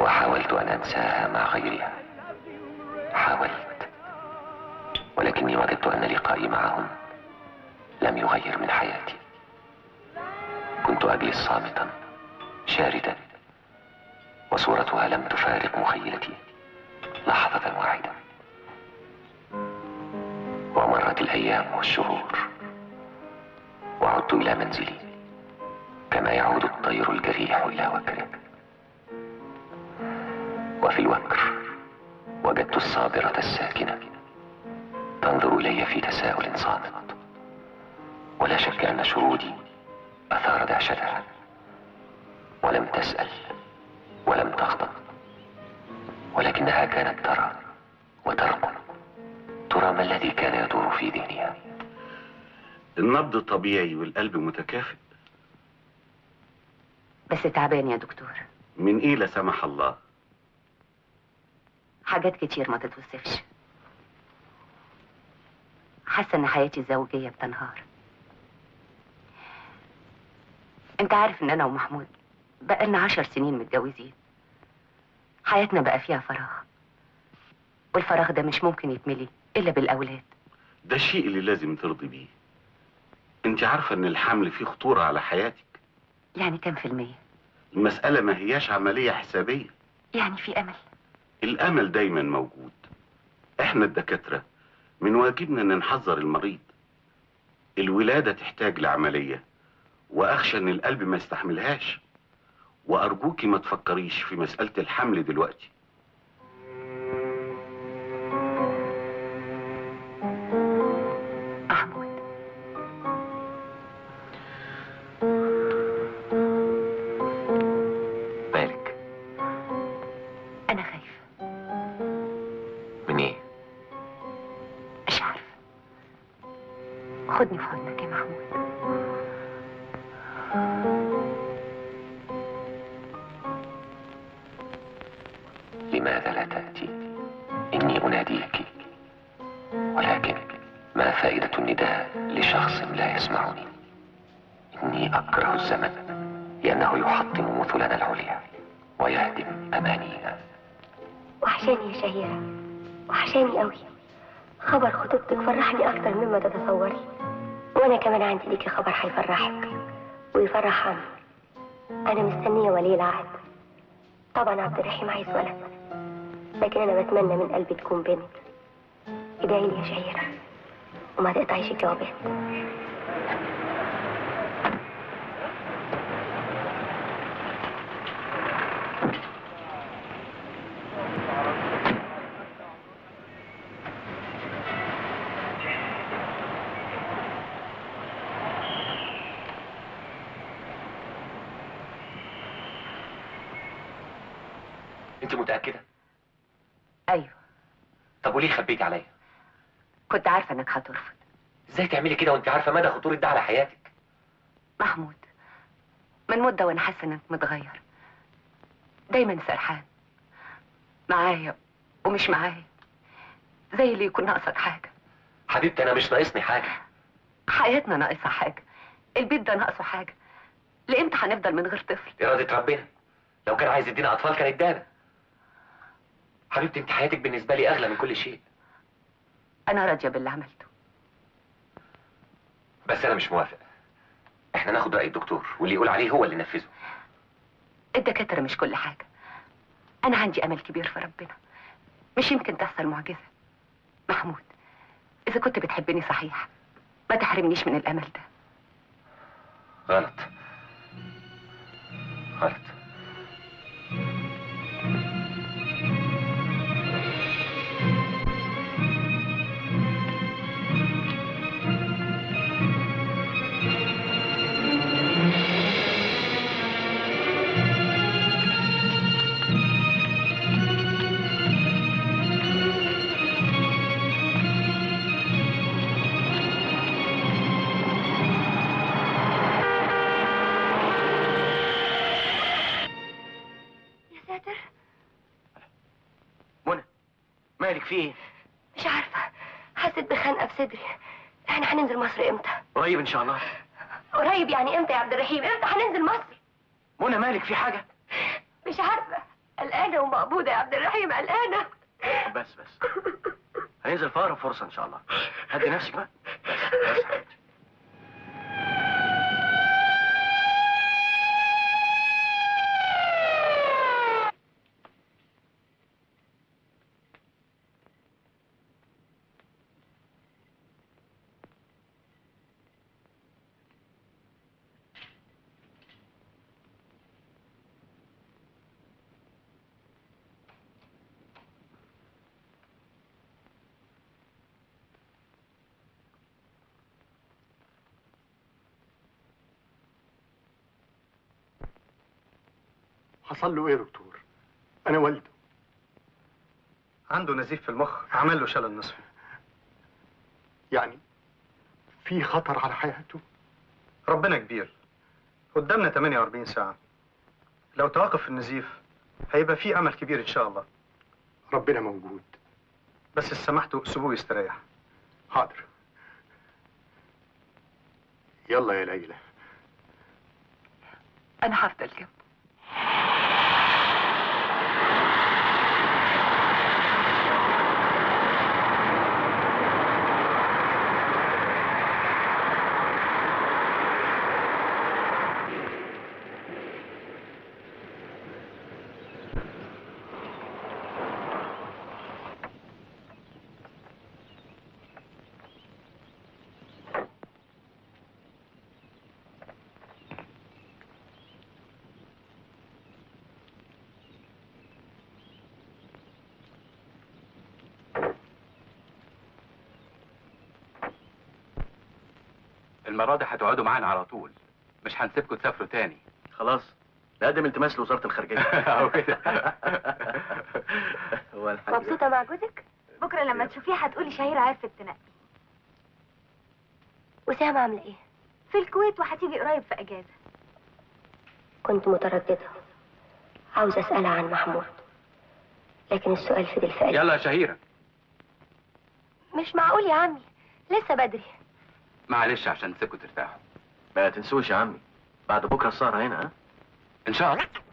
وحاولت أن أنساها مع غيرها حاولت ولكني وجدت أن لقائي معهم لم يغير من حياتي كنت أجلس صامتا شاردا وصورتها لم تفارق مخيلتي لحظة واحدة ومرت الأيام والشهور وعدت إلى منزلي كما يعود الطير الجريح إلى وكره وفي الوكر وجدت الصابرة الساكنة تنظر إلي في تساؤل صامت ولا شك أن شرودي أثار دهشتها ولم تسأل ولم تغضب ولكنها كانت ترى وترقب ترى ما الذي كان يدور في ذهنها النبض طبيعي والقلب متكافئ بس تعبان يا دكتور من ايه لا سمح الله حاجات كتير ما تتوصفش حاسه ان حياتي الزوجيه بتنهار انت عارف ان انا ومحمود بقالنا عشر سنين متجوزين حياتنا بقى فيها فراغ والفراغ ده مش ممكن يتملي الا بالاولاد ده الشيء اللي لازم ترضي بيه انت عارفة ان الحمل فيه خطورة على حياتك يعني كام في المية المسألة ما هياش عملية حسابية يعني في امل الامل دايما موجود احنا الدكاترة من واجبنا ان نحذر المريض الولادة تحتاج لعملية واخشى ان القلب ما يستحملهاش وارجوكي ما تفكريش في مسألة الحمل دلوقتي محمود مالك انا خايفه من ايه مش عارفه خدني في حضنك يا محمود لماذا لا تأتي إني أناديك ولكن ما فائدة النداء لشخص لا يسمعني إني أكره الزمن لأنه يحطم مثلنا العليا ويهدم أمانينا وحشاني يا شهيرة وحشاني قوي خبر خطوبتك فرحني أكتر مما تتصوري وأنا كمان عندي ليكي خبر هيفرحك ويفرح عمي أنا مستنية ولي العهد طبعا عبد الرحيم عايز ولد لكن أنا بتمنى من قلبي تكون بنت ادعي لي يا شهيرة وما تقطعيش الجوابات أنت متأكدة؟ ايوه طب وليه خبيتي عليا؟ كنت عارفه انك هترفض إزاي تعملي كده وأنت عارفة مدى خطورة ده على حياتك؟ محمود من مده وانا حاسه انك متغير دايما سرحان معايا ومش معايا زي اللي يكون ناقصك حاجه حبيبتي أنا مش ناقصني حاجة حياتنا ناقصها حاجه البيت ده ناقصه حاجه لامتى هنفضل من غير طفل إرادة ربنا لو كان عايز يدينا أطفال كان ادانا حبيبتي أنت حياتك بالنسبة لي أغلى من كل شيء انا راضيه باللي عملته بس أنا مش موافق إحنا ناخد رأي الدكتور واللي يقول عليه هو اللي ينفذه الدكاتره مش كل حاجه انا عندي امل كبير في ربنا مش يمكن تحصل معجزه محمود اذا كنت بتحبني صحيح ما تحرمنيش من الامل ده غلط غلط يا ساتر منى مالك في ايه؟ مش عارفة حسيت بخنقة في صدري احنا هننزل مصر امتى؟ قريب ان شاء الله قريب يعني امتى يا عبد الرحيم؟ امتى هننزل مصر؟ منى مالك في حاجة؟ مش عارفة قلقانة ومقبوضة يا عبد الرحيم قلقانة بس بس هينزل في اقرب فرصه ان شاء الله هدي نفسك بقى بس بس حبيبتي. حصل له ايه يا دكتور انا والده عنده نزيف في المخ عمل له شلل نصفي يعني في خطر على حياته ربنا كبير قدامنا 48 ساعة لو توقف النزيف هيبقى في أمل كبير إن شاء الله ربنا موجود بس سمحتوا سيبوه يستريح حاضر يلا يا ليلى أنا هفضل جنبه المرة دي هتقعدوا معانا على طول مش هنسيبكم تسافروا تاني خلاص نقدم التماس لوزاره الخارجيه أو كده. هو الحاج ده- مبسوطة مع جوزك؟ بكره لما تشوفيها هتقولي شهيرة عرفت تنقي وسام عاملة ايه؟ في الكويت وهتيجي قريب في اجازه كنت مترددة عاوزة أسألها عن محمود لكن السؤال فضل في قلبي يلا يا شهيرة مش معقول يا عمي لسه بدري معلش عشان نسيبكم ترتاحوا ما تنسوش يا عمي بعد بكره السهره هنا ها ان شاء الله